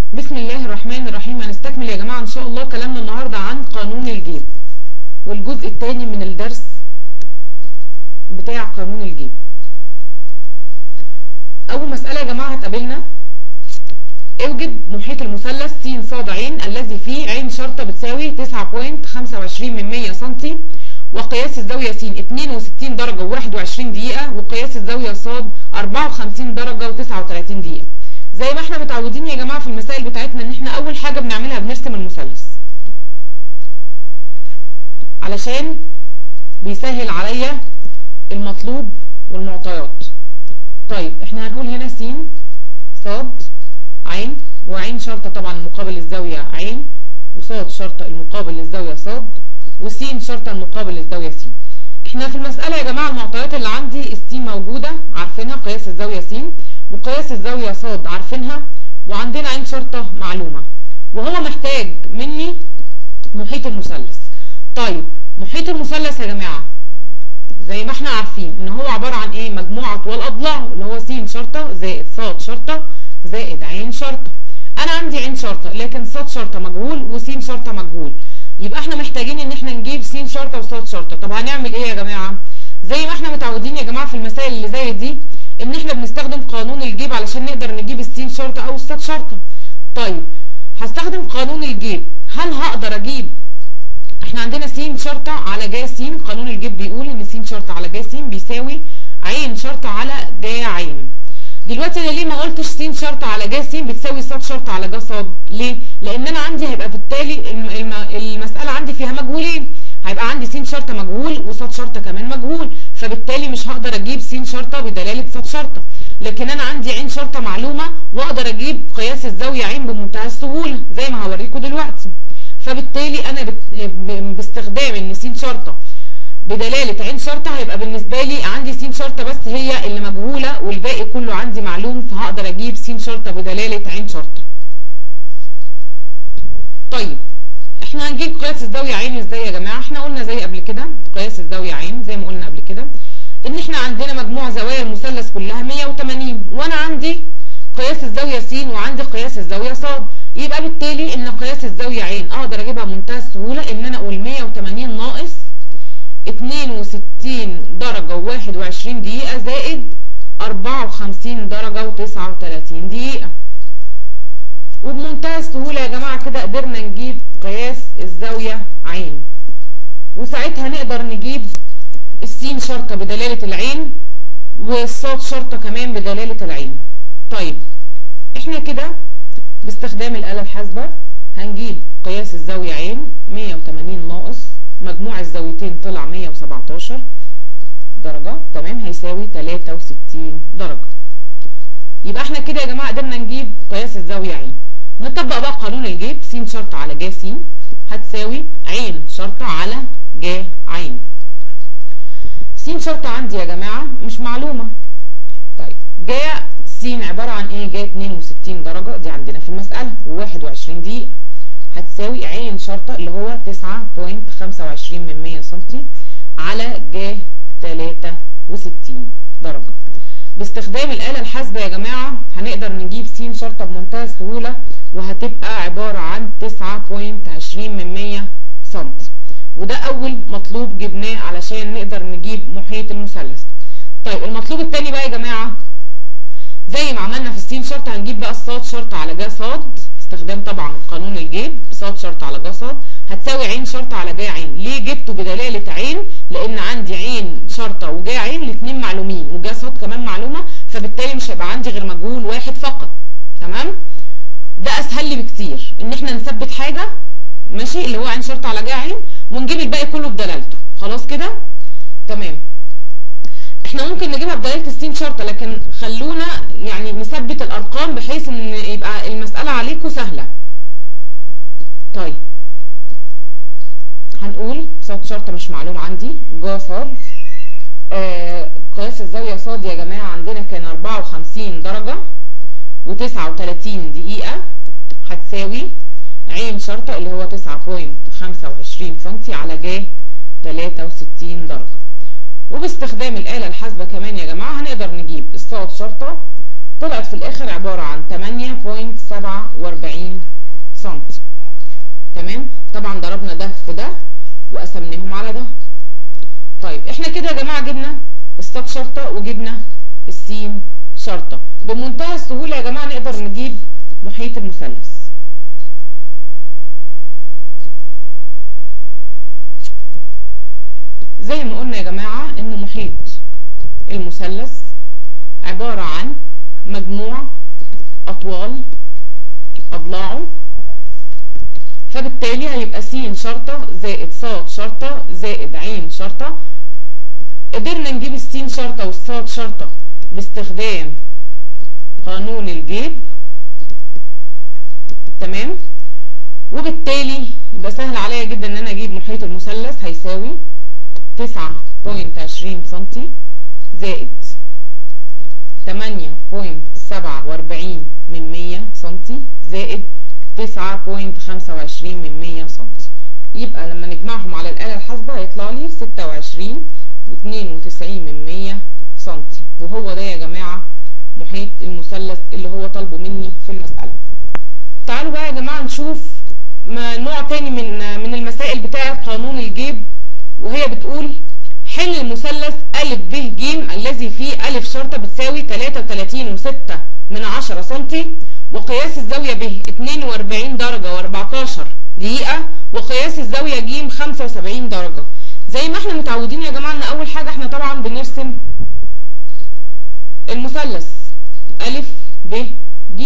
بسم الله الرحمن الرحيم هنستكمل يا جماعة ان شاء الله كلامنا النهاردة عن قانون الجيب والجزء الثاني من الدرس بتاع قانون الجيب اول مسألة يا جماعة هتقابلنا اوجد محيط المثلث س ص ع الذي فيه عين شرطة بتساوي 9.25 من 100 سنتي وقياس الزاوية س 62 درجة و21 دقيقة وقياس الزاوية ص 54 درجة و39 دقيقة زي ما احنا متعودين يا جماعة في المسائل بتاعتنا ان احنا اول حاجة بنعملها بنرسم المثلث علشان بيسهل عليا المطلوب والمعطيات طيب احنا هنقول هنا س ص عين وعين شرطة طبعا مقابل الزاوية عين وصاد شرطة المقابل للزاوية ص وس شرطة المقابل للزاوية س احنا في المسألة يا جماعة المعطيات اللي عندي الس موجودة عارفينها قياس الزاوية س وقياس الزاوية ص عارفينها وعندنا عين شرطة معلومة وهو محتاج مني محيط المثلث طيب محيط المثلث يا جماعة زي ما احنا عارفين ان هو عبارة عن ايه مجموعة طوال اضلاع اللي هو س شرطة زائد ص شرطة زائد عين شرطة انا عندي عين شرطة لكن ص شرطة مجهول وس شرطة مجهول يبقى احنا محتاجين ان احنا نجيب س شرطة وص شرطة طب هنعمل ايه يا جماعة زي ما احنا متعودين يا جماعة في المسائل اللي زي دي ان احنا بنستخدم قانون الجيب علشان نقدر نجيب السين شرطة او الصاد شرطة طيب هستخدم قانون الجيب هل هقدر اجيب احنا عندنا س شرطة على ج س قانون الجيب بيقول ان س شرطة على ج س بيساوي عين شرطة على ج عين دلوقتي انا ليه ما قلتش س شرطة على ج س بتساوي ص شرطة على ج ص ليه لان انا عندي هيبقى بالتالي الم الم المسألة عندي فيها مجهولين هيبقى عندي س شرطة مجهول وصاد شرطة كمان مجهول فبالتالي مش هقدر اجيب س شرطة بدلالة صاد شرطة لكن انا عندي عين شرطة معلومة واقدر اجيب قياس الزاوية عين بمنتهى السهولة زي ما هوريكم دلوقتي فبالتالي انا باستخدام ان س شرطة بدلالة عين شرطة هيبقى بالنسبة لي عندي س شرطة بس هي اللي مجهولة والباقي كله عندي معلوم فهقدر اجيب س شرطة بدلالة عين شرطة طيب احنا هنجيب قياس الزاوية عين ازاي يا جماعة احنا قلنا زي قبل كده قياس الزاوية عين زي ما قلنا قبل كده ان احنا عندنا مجموع زوايا المثلث كلها 180 وانا عندي قياس الزاوية س وعندي قياس الزاوية ص يبقى بالتالي ان قياس الزاوية عين اقدر اجيبها بمنتهى السهولة ان انا اقول 180 ناقص 62 درجة و21 دقيقة زائد 54 درجة و39 دقيقة وبمنتهى السهولة يا جماعة كده قدرنا نجيب قياس الزاوية عين وساعتها نقدر نجيب السين شرطة بدلالة العين والصاد شرطة كمان بدلالة العين طيب احنا كده باستخدام الآلة الحاسبة هنجيب قياس الزاوية عين 180 ناقص مجموع الزاويتين طلع 117 درجة تمام هيساوي 63 درجة يبقى احنا كده يا جماعة قدرنا نجيب قياس الزاوية عين نطبق بقى قانون الجيب س شرطة على ج س هتساوي عين شرطة على ج عين س شرطة عندي يا جماعة مش معلومة طيب ج س عبارة عن ايه ج 62 درجة دي عندنا في المسألة و21 دقيقة هتساوي عين شرطة اللي هو 9.25 من 100 سنتي على ج 63 درجة باستخدام الآلة الحاسبة يا جماعة هنقدر نجيب س شرطة بمنتهى السهولة وهتبقى عبارة عن 9.20 من 100 سنتي وده أول مطلوب جبناه علشان نقدر نجيب محيط المثلث طيب المطلوب التاني بقى يا جماعة زي ما عملنا في السين شرطة هنجيب بقى الصاد شرطة على ج صاد استخدام طبعا قانون الجيب صاد شرطة على ج صاد هتساوي عين شرطة على ج عين ليه جبته بدلالة عين لان عندي عين شرطة وج عين الاتنين معلومين وج صاد كمان معلومة فبالتالي مش هيبقى عندي غير مجهول واحد فقط تمام ده اسهل لي بكتير ان احنا نثبت حاجة ماشي اللي هو عين شرطة على ج عين ونجيب الباقي كله بدلالته خلاص كده تمام احنا ممكن نجيبها بدلالة السين شرطة لكن خلونا يعني نثبت الارقام بحيث ان يبقى المسألة عليكم سهلة طيب هنقول صاد شرطة مش معلوم عندي جا صاد آه قياس الزاوية صاد يا جماعة عندنا كان 54 درجة و39 دقيقة هتساوي عين شرطة اللي هو 9.25 سنتي على ج 63 درجة وباستخدام الآلة الحاسبة كمان يا جماعة هنقدر نجيب الصاد شرطة طلعت في الآخر عبارة عن 8.47 طبعا ضربنا ده في ده وقسمناهم على ده طيب احنا كده يا جماعه جبنا الصاد شرطه وجبنا السين شرطه بمنتهى السهوله يا جماعه نقدر نجيب محيط المثلث زي ما قلنا يا جماعه ان محيط المثلث عباره عن مجموع اطوال اضلاعه فبالتالي هيبقى س شرطة زائد ص شرطة زائد ع شرطة قدرنا نجيب السين شرطة والصاد شرطة باستخدام قانون الجيب تمام وبالتالي يبقى سهل عليا جدا ان انا اجيب محيط المثلث هيساوي تسعة بوينت عشرين سنتي زائد تمانية بوينت سبعة واربعين من مية سنتي زائد تسعة بوينت خمسة وعشرين من مية سنتي يبقى لما نجمعهم على الآلة الحاسبة هيطلع لي ستة وعشرين واتنين وتسعين من مية سنتي وهو ده يا جماعة محيط المثلث اللي هو طالبه مني في المسألة تعالوا بقى يا جماعة نشوف ما نوع تاني من من المسائل بتاعة قانون الجيب وهي بتقول حل المثلث أ ب ج الذي فيه أ شرطة بتساوي تلاتة وتلاتين وستة من عشرة سنتي وقياس الزاوية ب 42 درجة و14 دقيقة وقياس الزاوية ج 75 درجة زي ما احنا متعودين يا جماعة ان اول حاجة احنا طبعا بنرسم المثلث أ ب ج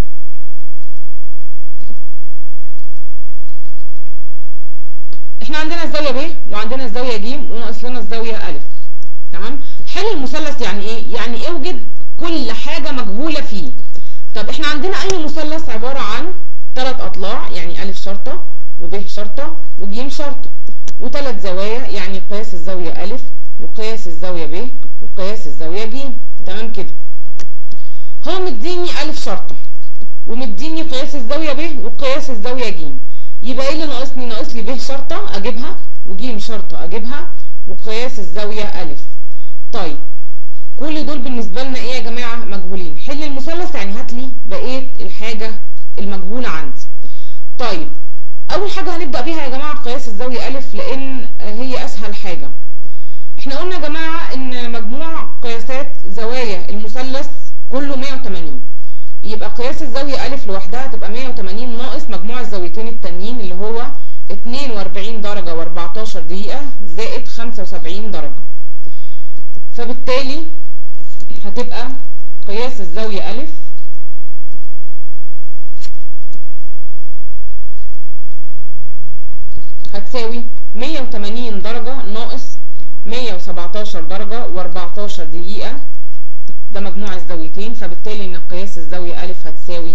احنا عندنا الزاوية ب وعندنا الزاوية ج وناقص لنا الزاوية أ تمام حل المثلث يعني ايه يعني اوجد كل حاجة مجهولة فيه طب احنا عندنا اي مثلث عبارة عن ثلاث اضلاع يعني أ شرطة وب شرطة وج شرطة وثلاث زوايا يعني قياس الزاوية أ وقياس الزاوية ب وقياس الزاوية ج تمام كده هو مديني أ شرطة ومديني قياس الزاوية ب وقياس الزاوية ج يبقى ايه اللي ناقصني ناقص لي ب شرطة اجيبها وج شرطة اجيبها وقياس الزاوية أ طيب كل دول بالنسبة لنا ايه يا جماعة مجهولين حل المثلث يعني هات لي بقية الحاجة المجهولة عندي طيب اول حاجة هنبدأ بيها يا جماعة قياس الزاوية أ لان هي اسهل حاجة احنا قلنا يا جماعة ان مجموع قياسات زوايا المثلث كله 180 يبقى قياس الزاوية أ لوحدها تبقى 180 ناقص مجموع الزاويتين التانيين اللي هو 42 درجة و14 دقيقة زائد 75 درجة فبالتالي هتبقى قياس الزاوية أ هتساوي 180 درجة ناقص 117 درجة و14 دقيقة ده مجموع الزاويتين فبالتالي ان قياس الزاوية أ هتساوي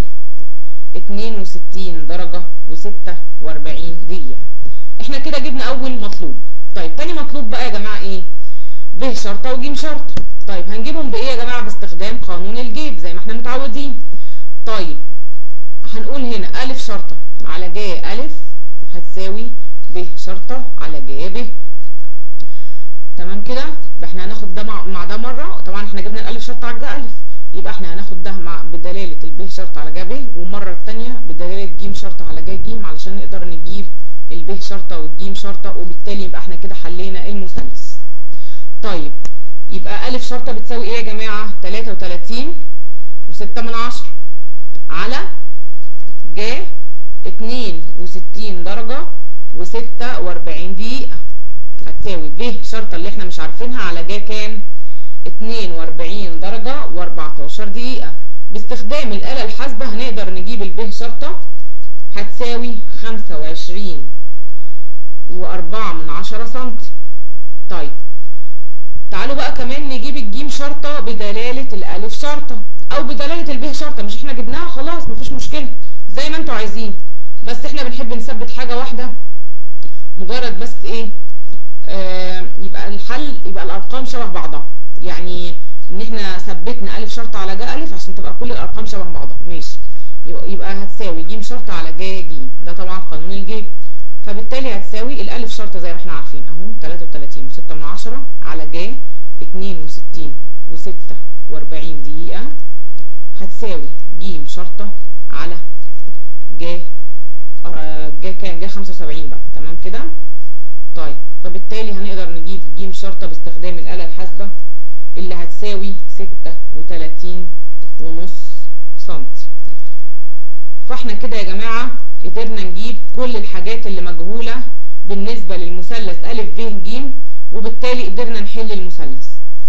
62 درجة و46 دقيقة احنا كده جبنا اول مطلوب طيب تاني مطلوب بقى يا جماعة ايه ب شرطة وج شرطة طيب هنجيبهم بايه يا جماعة باستخدام قانون الجيب زي ما احنا متعودين طيب هنقول هنا أ شرطة على ج أ هتساوي ب شرطة على ج ب تمام كده يبقى احنا هناخد ده مع, مع ده مرة طبعا احنا جبنا الألف شرطة على الج ألف يبقى احنا هناخد ده مع بدلالة الب شرطة على ج ب والمرة التانية بدلالة ج شرطة على ج ج علشان نقدر نجيب الب شرطة والج شرطة وبالتالي يبقى احنا كده حلينا المثلث طيب يبقى أ شرطة بتساوي ايه يا جماعة 33 و6 من عشرة على ج 62 درجة و46 دقيقة هتساوي ب شرطة اللي احنا مش عارفينها على ج كام 42 درجة و14 دقيقة باستخدام الآلة الحاسبة هنقدر نجيب الب شرطة هتساوي 25 و4 من عشرة سنتي طيب تعالوا بقى كمان نجيب الجيم شرطة بدلالة الألف شرطة أو بدلالة الب شرطة مش احنا جبناها خلاص مفيش مشكلة زي ما انتوا عايزين بس احنا بنحب نثبت حاجة واحدة مجرد بس ايه آه يبقى الحل يبقى الأرقام شبه بعضها يعني ان احنا ثبتنا ألف شرطة على ج ألف عشان تبقى كل الأرقام شبه بعضها ماشي يبقى هتساوي ج شرطة على ج ج ده طبعا قانون الجيب فبالتالي هتساوي الألف شرطة زي ما احنا عارفين اهو 33 و6 من عشرة على ج 62 و46 دقيقة هتساوي ج شرطة على ج ج جاي كام جاي 75 بقى تمام كده طيب فبالتالي هنقدر نجيب ج شرطة باستخدام الآلة الحاسبة اللي هتساوي 36 ونص سنتي فاحنا كده يا جماعة قدرنا نجيب كل الحاجات اللي مجهولة بالنسبة للمثلث أ ب ج وبالتالي قدرنا نحل المثلث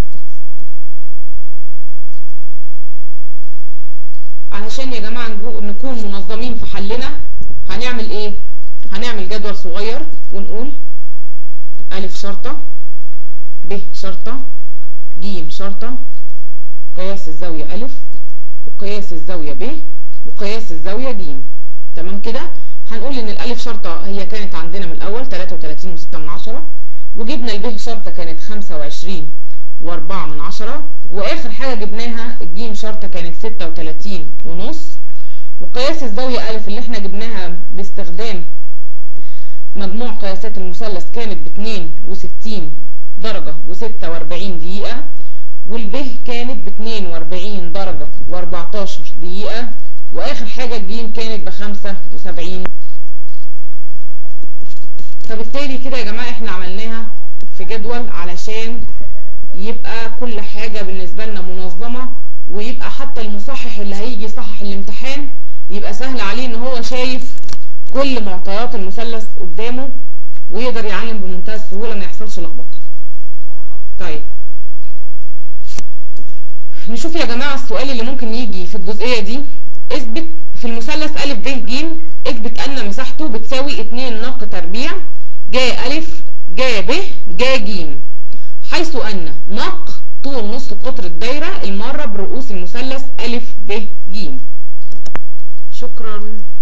علشان يا جماعة نكون منظمين في حلنا هنعمل ايه هنعمل جدول صغير ونقول أ شرطة ب شرطة ج شرطة قياس الزاوية أ وقياس الزاوية ب وقياس الزاوية ج تمام كده هنقول ان الالف شرطة هي كانت عندنا من الاول 33 وستة من عشرة وجبنا الب شرطة كانت 25 واربعة من عشرة واخر حاجة جبناها الجيم شرطة كانت 36 ونص وقياس الزاوية الف اللي احنا جبناها باستخدام مجموع قياسات المثلث كانت ب 62 درجة و46 دقيقة والب كانت ب 42 درجة و14 دقيقة واخر حاجة الجيم كانت بخمسة وسبعين فبالتالي كده يا جماعة احنا عملناها في جدول علشان يبقى كل حاجة بالنسبة لنا منظمة ويبقى حتى المصحح اللي هيجي يصحح الامتحان يبقى سهل عليه ان هو شايف كل معطيات المثلث قدامه ويقدر يعلم بمنتهى السهولة ما يحصلش لخبطة طيب نشوف يا جماعة السؤال اللي ممكن يجي في الجزئية دي اثبت في المثلث أ ب ج اثبت أن مساحته بتساوي 2 نق تربيع جا أ جا ب جا ج حيث أن نق طول نص قطر الدايرة المرة برؤوس المثلث أ ب ج شكرا